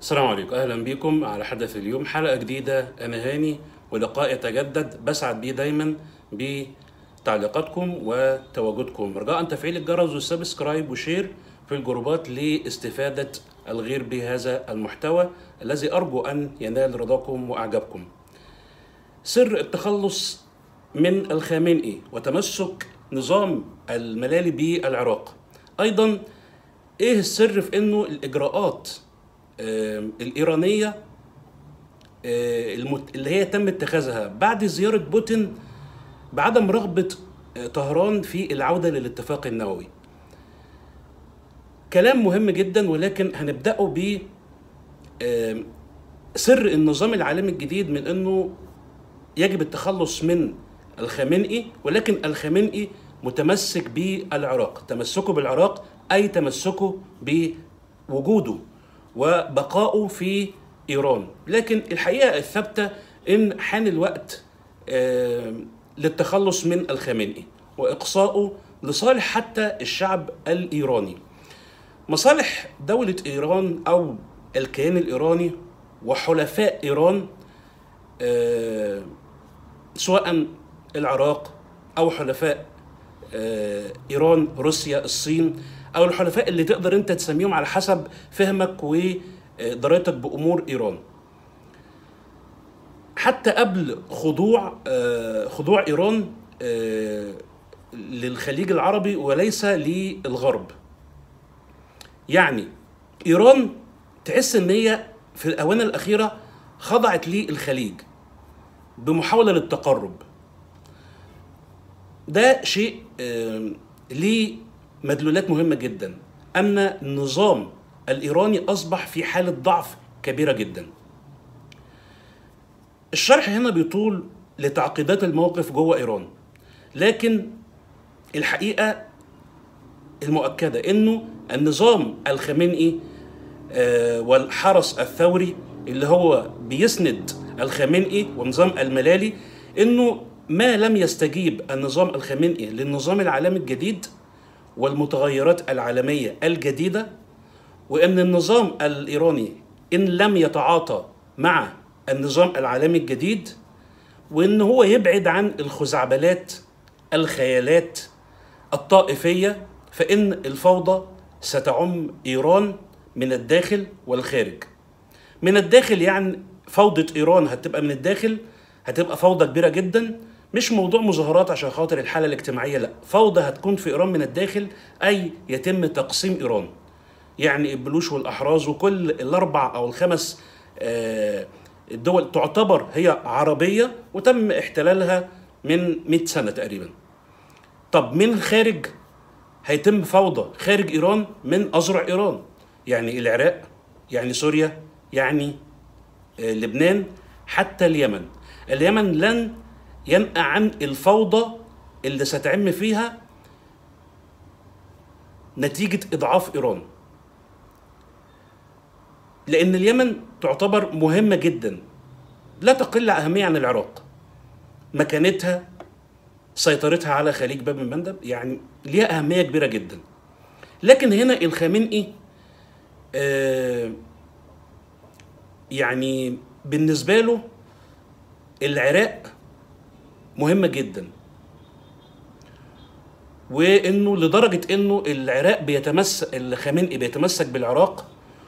السلام عليكم اهلا بكم على حدث اليوم حلقه جديده انا هاني ولقاء يتجدد بسعد بيه دايما بتعليقاتكم وتواجدكم رجاء تفعيل الجرس والسبسكرايب وشير في الجروبات لاستفاده الغير بهذا المحتوى الذي ارجو ان ينال رضاكم واعجابكم سر التخلص من الخامنئي وتمسك نظام الملالي بالعراق ايضا ايه السر في انه الاجراءات آه، الايرانيه آه، المت- اللي هي تم اتخاذها بعد زياره بوتين بعدم رغبه آه، طهران في العوده للاتفاق النووي كلام مهم جدا ولكن هنبداه ب آه، سر النظام العالمي الجديد من انه يجب التخلص من الخامنئي ولكن الخامنئي متمسك بالعراق تمسكه بالعراق أي تمسكه بوجوده وبقائه في إيران لكن الحقيقة الثابتة إن حان الوقت آه، للتخلص من الخامنئي وإقصائه لصالح حتى الشعب الإيراني مصالح دولة إيران أو الكيان الإيراني وحلفاء إيران آه، سواء العراق او حلفاء آه، ايران روسيا الصين او الحلفاء اللي تقدر انت تسميهم على حسب فهمك ودرايتك بامور ايران حتى قبل خضوع آه، خضوع ايران آه، للخليج العربي وليس للغرب يعني ايران تحس ان هي في الاونه الاخيره خضعت للخليج بمحاوله للتقرب ده شيء آم، ليه مدلولات مهمه جدا ان النظام الايراني اصبح في حاله ضعف كبيره جدا الشرح هنا بيطول لتعقيدات الموقف جوه ايران لكن الحقيقه المؤكده انه النظام الخامنئي آه، والحرس الثوري اللي هو بيسند الخامنئي ونظام الملالي انه ما لم يستجيب النظام الخامنئي للنظام العالمي الجديد والمتغيرات العالميه الجديده وان النظام الايراني ان لم يتعاطى مع النظام العالمي الجديد وان هو يبعد عن الخزعبلات الخيالات الطائفيه فان الفوضى ستعم ايران من الداخل والخارج من الداخل يعني فوضى ايران هتبقى من الداخل هتبقى فوضى كبيره جدا مش موضوع مظاهرات عشان خاطر الحاله الاجتماعيه لا فوضى هتكون في ايران من الداخل اي يتم تقسيم ايران يعني البلوش والاحراز وكل الاربع او الخمس آه، الدول تعتبر هي عربيه وتم احتلالها من 100 سنه تقريبا طب من الخارج هيتم فوضى خارج ايران من اذرع ايران يعني العراق يعني سوريا يعني آه، لبنان حتى اليمن اليمن لن ينأى عن الفوضى اللي ستعم فيها نتيجة إضعاف إيران لأن اليمن تعتبر مهمة جدا لا تقل أهمية عن العراق مكانتها سيطرتها على خليج باب المندب يعني ليها أهمية كبيرة جدا لكن هنا الخامنئي آه يعني بالنسبة له العراق مهمة جدا وانه لدرجة انه العراق بيتمسك الخامنئي بيتمسك بالعراق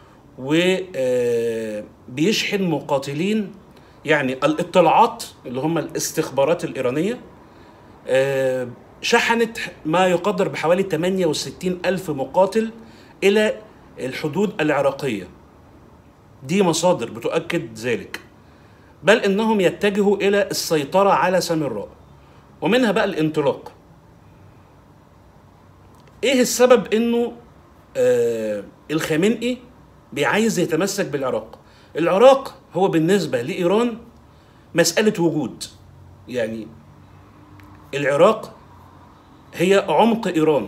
وبيشحن مقاتلين يعني الاطلاعات اللي هم الاستخبارات الإيرانية آه، شحنت ما يقدر بحوالي 68 ألف مقاتل إلى الحدود العراقية دي مصادر بتؤكد ذلك بل انهم يتجهوا الى السيطره على سامراء ومنها بقى الانطلاق ايه السبب انه آه الخامنئي بيعايز يتمسك بالعراق العراق هو بالنسبه لايران مساله وجود يعني العراق هي عمق ايران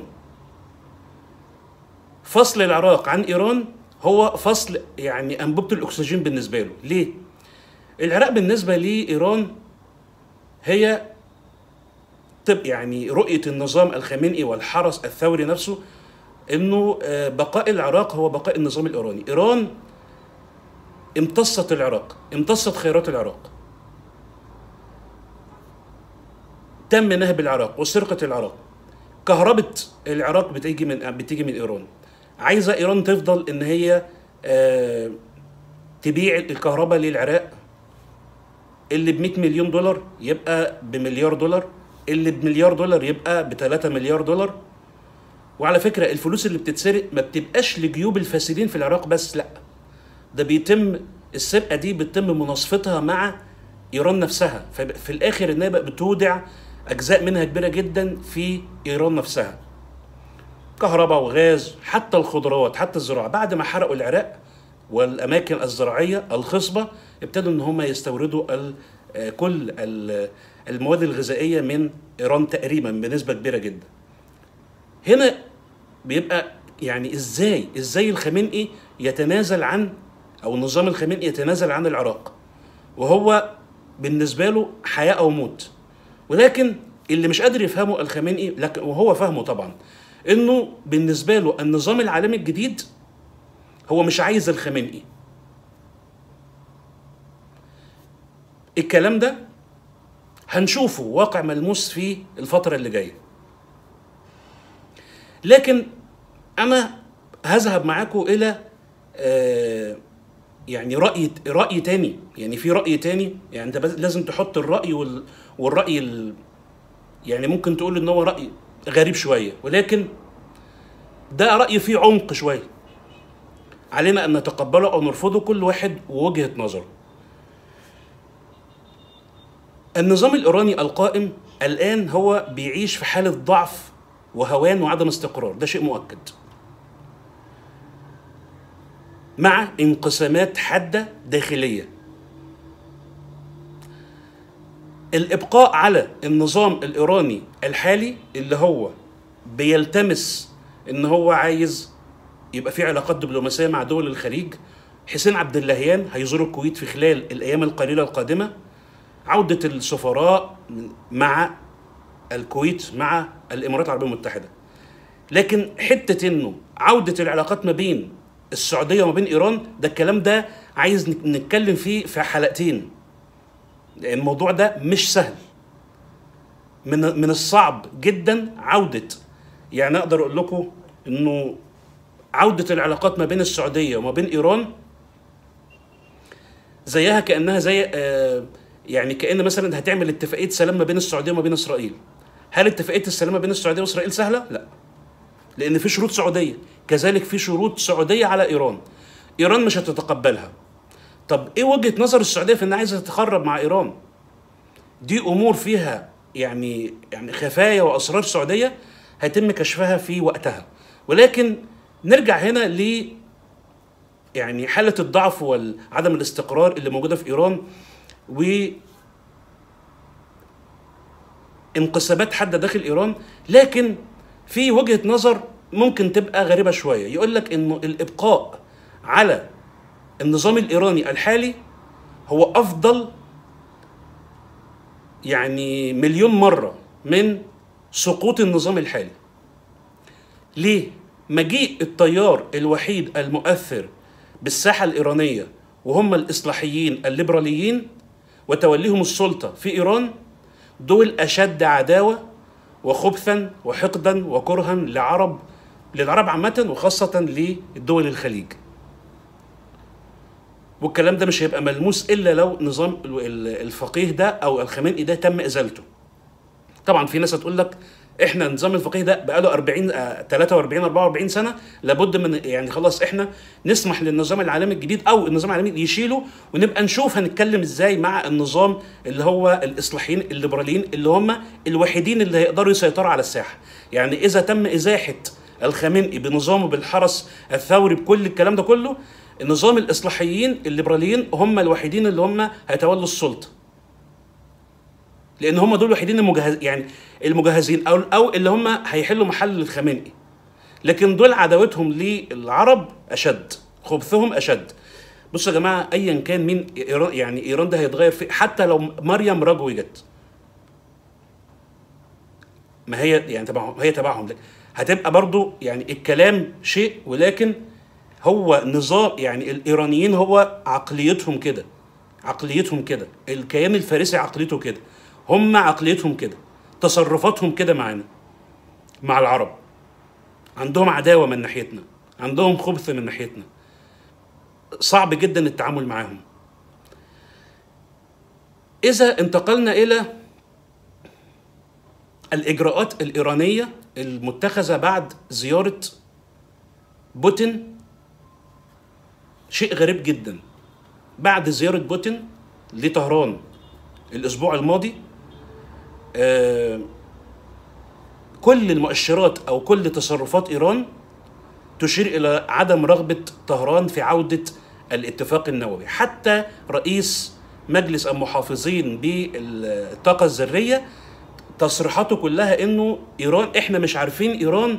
فصل العراق عن ايران هو فصل يعني انبوبه الاكسجين بالنسبه له ليه العراق بالنسبه لايران هي طب يعني رؤيه النظام الخامنئي والحرس الثوري نفسه انه آه، بقاء العراق هو بقاء النظام الايراني ايران امتصت العراق امتصت خيرات العراق تم نهب العراق وسرقه العراق كهرباء العراق بتيجي من بتيجي من ايران عايزه ايران تفضل ان هي آه تبيع الكهرباء للعراق اللي ب 100 مليون دولار يبقى بمليار دولار اللي بمليار دولار يبقى ب 3 مليار دولار وعلى فكره الفلوس اللي بتتسرق ما بتبقاش لجيوب الفاسدين في العراق بس لا ده بيتم السرقه دي بيتم مناصفتها مع ايران نفسها ففي الاخر انها بقى بتودع اجزاء منها كبيره جدا في ايران نفسها كهرباء وغاز حتى الخضروات حتى الزراعه بعد ما حرقوا العراق والاماكن الزراعيه الخصبه ابتدوا ان هم يستوردوا ال كل ال المواد الغذائيه من ايران تقريبا بنسبه كبيره جدا هنا بيبقى يعني ازاي ازاي الخامنئي يتنازل عن او النظام الخامنئي يتنازل عن العراق وهو بالنسبه له حياه او موت ولكن اللي مش قادر يفهمه الخامنئي لكن وهو فاهمه طبعا انه بالنسبه له النظام العالمي الجديد هو مش عايز الخامنئي الكلام ده هنشوفه واقع ملموس في الفتره اللي جايه لكن انا هذهب معاكم الى آه يعني راي راي تاني يعني في راي تاني يعني انت لازم تحط الراي وال والراي ال يعني ممكن تقول ان هو راي غريب شويه ولكن ده راي فيه عمق شويه علينا ان نتقبله او نرفضه كل واحد ووجهه نظره النظام الايراني القائم الان هو بيعيش في حاله ضعف وهوان وعدم استقرار ده شيء مؤكد مع انقسامات حاده داخليه الابقاء على النظام الايراني الحالي اللي هو بيلتمس ان هو عايز يبقى في علاقات دبلوماسيه مع دول الخليج حسين عبد اللهيان هيزور الكويت في خلال الايام القليله القادمه عوده السفراء مع الكويت مع الامارات العربيه المتحده لكن حته انه عوده العلاقات ما بين السعوديه وما بين ايران ده الكلام ده عايز نتكلم فيه في حلقتين لان الموضوع ده مش سهل من من الصعب جدا عوده يعني اقدر اقول لكم انه عوده العلاقات ما بين السعوديه وما بين ايران زيها كانها زي آه يعني كان مثلا هتعمل اتفاقيه سلام ما بين السعوديه وما بين اسرائيل هل اتفاقيه السلام ما بين السعوديه واسرائيل سهله لا لان في شروط سعوديه كذلك في شروط سعوديه على ايران ايران مش هتتقبلها طب ايه وجهه نظر السعوديه في انها عايزه تتقرب مع ايران دي امور فيها يعني يعني خفايا واسرار سعوديه هيتم كشفها في وقتها ولكن نرجع هنا ل يعني حاله الضعف وعدم الاستقرار اللي موجوده في ايران و انقسامات حاده داخل ايران لكن في وجهه نظر ممكن تبقى غريبه شويه يقول لك انه الابقاء على النظام الايراني الحالي هو افضل يعني مليون مره من سقوط النظام الحالي ليه مجيء التيار الوحيد المؤثر بالساحه الايرانيه وهم الاصلاحيين الليبراليين وتوليهم السلطه في ايران دول اشد عداوه وخبثا وحقدا وكرها لعرب للعرب عامه وخاصه لدول الخليج والكلام ده مش هيبقى ملموس الا لو نظام الفقيه ده او الخمينئي ده تم ازالته طبعا في ناس هتقول لك احنا نظام الفقيه ده بقاله 40 43 44 سنه لابد من يعني خلاص احنا نسمح للنظام العالمي الجديد او النظام العالمي يشيله ونبقى نشوف هنتكلم ازاي مع النظام اللي هو الاصلاحيين الليبراليين اللي هم الوحيدين اللي هيقدروا يسيطروا على الساحه يعني اذا تم ازاحه الخامنئي بنظامه بالحرس الثوري بكل الكلام ده كله النظام الاصلاحيين الليبراليين هم الوحيدين اللي هم هيتولوا السلطه لان هم دول الوحيدين المجهز يعني المجهزين او او اللي هم هيحلوا محل الخامنئي لكن دول عداوتهم للعرب اشد خبثهم اشد بصوا يا جماعه ايا كان مين ايران يعني ايران ده هيتغير في حتى لو مريم رجوي جت ما هي يعني تبعهم هي تبعهم هتبقى برضو يعني الكلام شيء ولكن هو نظام يعني الايرانيين هو عقليتهم كده عقليتهم كده الكيان الفارسي عقليته كده هم عقليتهم كده تصرفاتهم كده معانا مع العرب عندهم عداوه من ناحيتنا عندهم خبث من ناحيتنا صعب جدا التعامل معاهم اذا انتقلنا الى الاجراءات الايرانيه المتخذه بعد زياره بوتين شيء غريب جدا بعد زياره بوتين لطهران الاسبوع الماضي آه كل المؤشرات او كل تصرفات ايران تشير الى عدم رغبه طهران في عوده الاتفاق النووي حتى رئيس مجلس المحافظين بالطاقه الذريه تصريحاته كلها انه ايران احنا مش عارفين ايران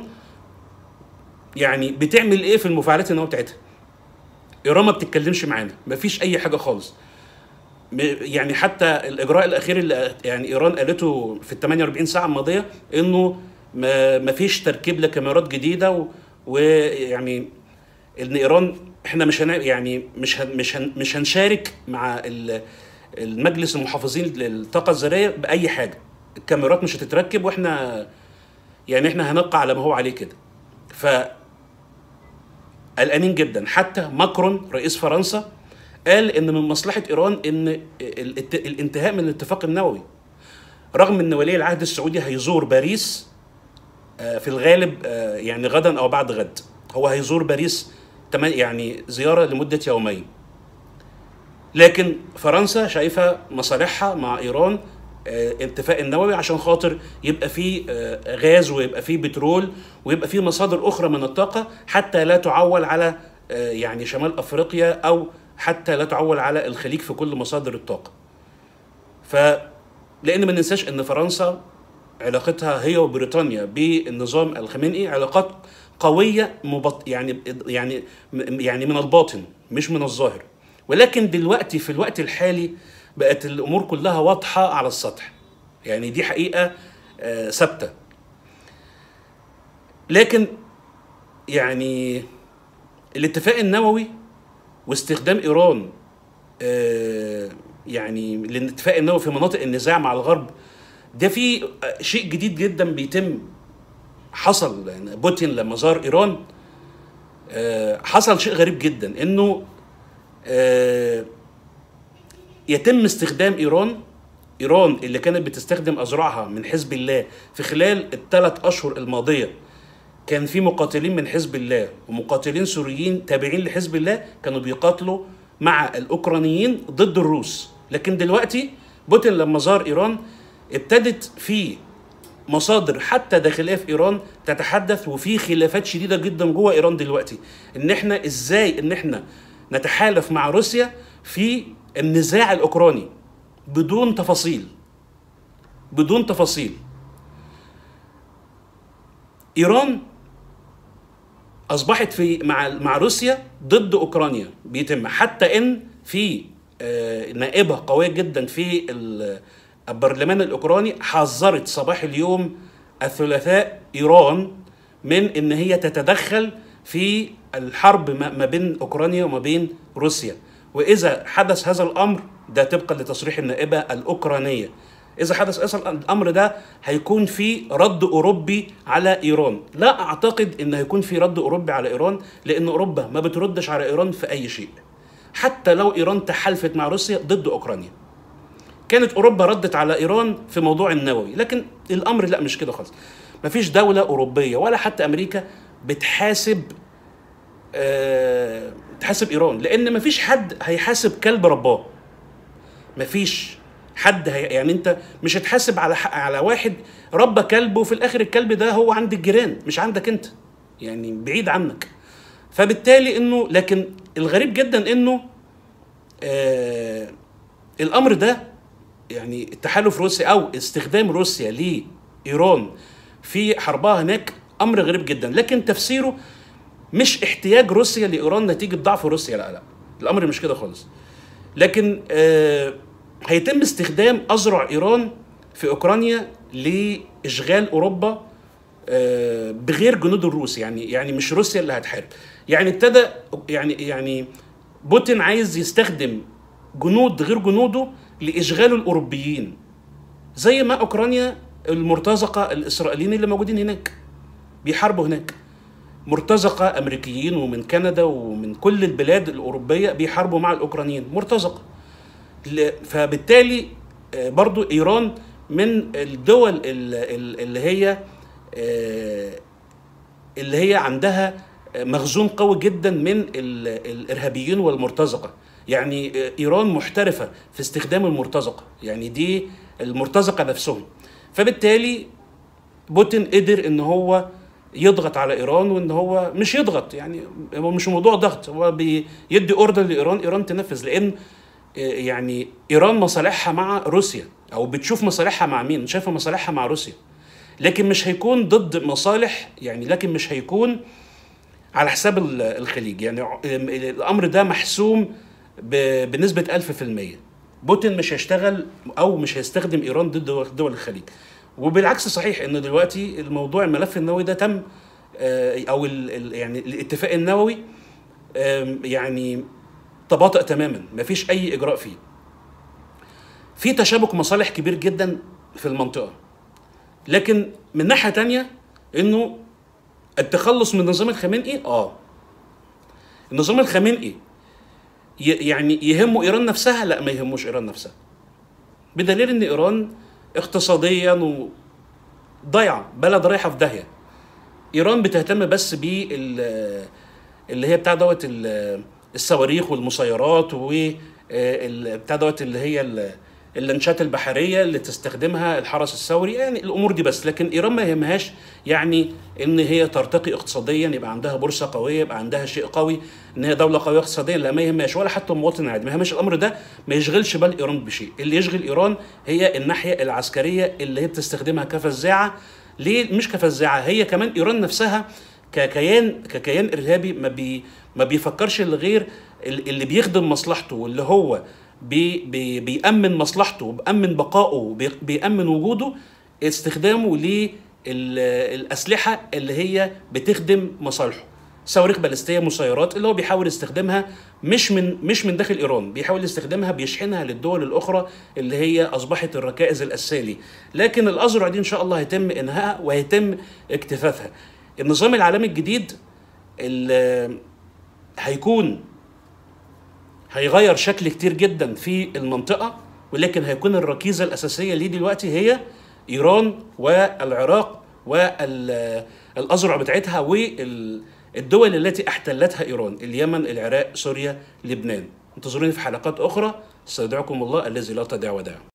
يعني بتعمل ايه في المفاعلات النوويه بتاعتها ايران ما بتتكلمش معانا ما فيش اي حاجه خالص يعني حتى الاجراء الاخير اللي يعني ايران قالته في ال 48 ساعه الماضيه انه ما فيش تركيب لكاميرات جديده ويعني ان ايران احنا مش هن يعني مش هن مش هن مش هنشارك مع المجلس المحافظين للطاقه الذريه باي حاجه الكاميرات مش هتتركب واحنا يعني احنا هنبقى على ما هو عليه كده ف قلقانين جدا حتى ماكرون رئيس فرنسا قال ان من مصلحه ايران ان الانتهاء من الاتفاق النووي رغم ان ولي العهد السعودي هيزور باريس في الغالب يعني غدا او بعد غد هو هيزور باريس يعني زياره لمده يومين لكن فرنسا شايفه مصالحها مع ايران انتفاء النووي عشان خاطر يبقى فيه غاز ويبقى فيه بترول ويبقى فيه مصادر اخرى من الطاقه حتى لا تعول على يعني شمال افريقيا او حتى لا تعول على الخليج في كل مصادر الطاقه. ف لان ما ننساش ان فرنسا علاقتها هي وبريطانيا بالنظام الخمينئي علاقات قويه مبط... يعني يعني يعني من الباطن مش من الظاهر. ولكن دلوقتي في الوقت الحالي بقت الامور كلها واضحه على السطح. يعني دي حقيقه ثابته. لكن يعني الاتفاق النووي واستخدام ايران آه يعني للاتفاق النووي في مناطق النزاع مع الغرب ده في شيء جديد جدا بيتم حصل يعني بوتين لما زار ايران آه حصل شيء غريب جدا انه آه يتم استخدام ايران ايران اللي كانت بتستخدم اذرعها من حزب الله في خلال الثلاث اشهر الماضيه كان في مقاتلين من حزب الله ومقاتلين سوريين تابعين لحزب الله كانوا بيقاتلوا مع الاوكرانيين ضد الروس لكن دلوقتي بوتين لما زار ايران ابتدت في مصادر حتى داخليه في ايران تتحدث وفي خلافات شديده جدا جوه ايران دلوقتي ان احنا ازاي ان احنا نتحالف مع روسيا في النزاع الاوكراني بدون تفاصيل بدون تفاصيل ايران اصبحت في مع مع روسيا ضد اوكرانيا بيتم حتى ان في نائبه قويه جدا في البرلمان الاوكراني حذرت صباح اليوم الثلاثاء ايران من ان هي تتدخل في الحرب ما بين اوكرانيا وما بين روسيا واذا حدث هذا الامر ده طبقا لتصريح النائبه الاوكرانيه اذا حدث الامر ده هيكون في رد اوروبي على ايران لا اعتقد ان هيكون في رد اوروبي على ايران لان اوروبا ما بتردش على ايران في اي شيء حتى لو ايران تحالفت مع روسيا ضد اوكرانيا كانت اوروبا ردت على ايران في موضوع النووي لكن الامر لا مش كده خالص مفيش دوله اوروبيه ولا حتى امريكا بتحاسب أه تحاسب ايران لان مفيش حد هيحاسب كلب رباه مفيش حد هي يعني انت مش هتحاسب على على واحد ربى كلب وفي الاخر الكلب ده هو عند الجيران مش عندك انت يعني بعيد عنك فبالتالي انه لكن الغريب جدا انه آه الامر ده يعني التحالف روسيا او استخدام روسيا لايران في حربها هناك امر غريب جدا لكن تفسيره مش احتياج روسيا لايران نتيجه ضعف روسيا لا لا الامر مش كده خالص لكن آه هيتم استخدام اذرع ايران في اوكرانيا لاشغال اوروبا بغير جنود الروس يعني يعني مش روسيا اللي هتحارب يعني ابتدى يعني يعني بوتين عايز يستخدم جنود غير جنوده لاشغال الاوروبيين زي ما اوكرانيا المرتزقه الاسرائيليين اللي موجودين هناك بيحاربوا هناك مرتزقه امريكيين ومن كندا ومن كل البلاد الاوروبيه بيحاربوا مع الاوكرانيين مرتزقه ل- فبالتالي آه، برضو ايران من الدول ال- ال- اللي هي آه، اللي هي عندها مخزون قوي جدا من ال- الارهابيين والمرتزقه يعني ايران محترفه في استخدام المرتزقه يعني دي المرتزقه نفسهم فبالتالي بوتين قدر ان هو يضغط على ايران وان هو مش يضغط يعني هو مش موضوع ضغط هو بيدي اوردر لايران ايران تنفذ لان يعني ايران مصالحها مع روسيا او بتشوف مصالحها مع مين شايفه مصالحها مع روسيا لكن مش هيكون ضد مصالح يعني لكن مش هيكون على حساب ال- الخليج يعني ع- الامر ده محسوم ب- بنسبه 1000% بوتين مش هيشتغل او مش هيستخدم ايران ضد دول الخليج وبالعكس صحيح ان دلوقتي الموضوع الملف النووي ده تم آه، او ال- ال- يعني الاتفاق النووي آم، يعني تباطأ تماما مفيش اي اجراء فيه في تشابك مصالح كبير جدا في المنطقه لكن من ناحيه تانية انه التخلص من النظام الخامنئي اه النظام الخامنئي ي- يعني يهمه ايران نفسها لا ما يهموش ايران نفسها بدليل ان ايران اقتصاديا و ضايعه بلد رايحه في داهيه ايران بتهتم بس بال اللي هي بتاع دوت ال- الصواريخ والمسيرات و ال- بتاع دوت اللي هي ال- اللانشات البحريه اللي تستخدمها الحرس الثوري يعني الامور دي بس لكن ايران ما يهمهاش يعني ان هي ترتقي اقتصاديا يبقى عندها بورصه قويه يبقى عندها شيء قوي ان هي دوله قويه اقتصاديا لا ما يهمهاش ولا حتى المواطن العادي ما يهمش الامر ده ما يشغلش بال ايران بشيء اللي يشغل ايران هي الناحيه العسكريه اللي هي بتستخدمها كفزاعه ليه مش كفزاعه هي كمان ايران نفسها ككيان ككيان ارهابي ما بي ما بيفكرش الا غير ال- اللي بيخدم مصلحته واللي هو بي بي بيأمن مصلحته وبيأمن بقائه وبي- بيأمن وجوده استخدامه للأسلحة اللي هي بتخدم مصالحه صواريخ باليستيه مسيرات اللي هو بيحاول يستخدمها مش من مش من داخل ايران بيحاول يستخدمها بيشحنها للدول الاخرى اللي هي اصبحت الركائز الاساسيه ليه لكن الازرع دي ان شاء الله هيتم انهائها وهيتم اكتفافها النظام العالمي الجديد اللي هيكون هيغير شكل كتير جدا في المنطقة ولكن هيكون الركيزة الأساسية ليه دلوقتي هي إيران والعراق والأزرع بتاعتها والدول التي احتلتها إيران اليمن العراق سوريا لبنان انتظروني في حلقات أخرى استودعكم الله الذي لا تضيع ودائعه